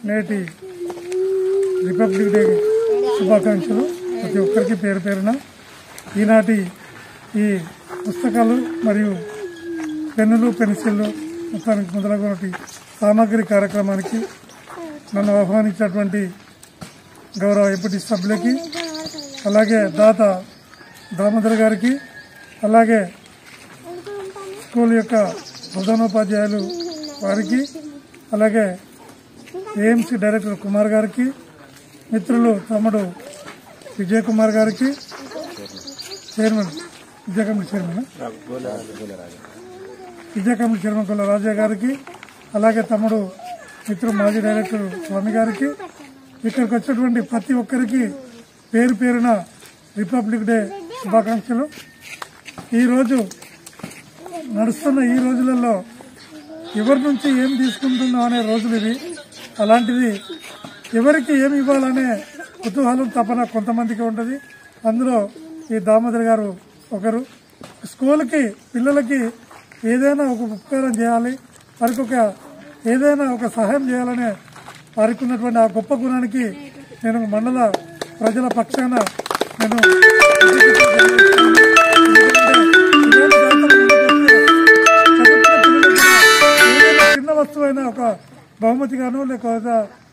నేటి republic day శుభాకాంక్షలు ప్రతి ఒక్కరికి పేరు పేరున ఈనాటి ఈ పుస్తకాలు మరియు పెన్నులు పెన్సిళ్ళు మొత్తానికి మొదలగునటి సామాగ్రి కార్యక్రమానికి నన్ను ఆహ్వానించినటువంటి గౌరవ ఎంపీ సభ్యులకి అలాగే దాత దామోదర్ గారికి అలాగే స్కూల్ యొక్క ప్రధానోపాధ్యాయులు వారికి అలాగే ఏఎంసీ డైరెక్టర్ కుమార్ గారికి మిత్రులు తమ్ముడు విజయ్ కుమార్ గారికి chairman Vijaya committee chairman Vijaya committee chairman Kolla Raja గారికి అలాగే తమ్ముడు మిత్రుడు మాజీ డైరెక్టర్ స్వామి గారికి ఇక్కడికి వచ్చినటువంటి ప్రతి ఒక్కరికి పేరు పేరున రిపబ్లిక్ డే శుభాకాంక్షలు ఈరోజు నడుస్తున్న ఈ రోజులలో ఎవరి నుంచి ఏం తీసుకుంటున్నాం అనే రోజులు ఇవి అలాంటిది ఎవరికి ఏమి ఇవ్వాలనే కుతూహలం తపన కొంతమందికి ఉంటుంది అందులో ఈ దామోదర్ గారు ఒకరు స్కూల్కి పిల్లలకి ఏదైనా ఒక ఉపకారం చేయాలి వారికి ఒక ఏదైనా ఒక సహాయం చేయాలనే వారికి ఉన్నటువంటి ఆ గొప్ప గుణానికి నేను మండల ప్రజల పక్షాన నేను చదువుకున్న పిల్లలకి ఏదైనా చిన్న వస్తువైనా ఒక బహుమతిగాను లేకపోతే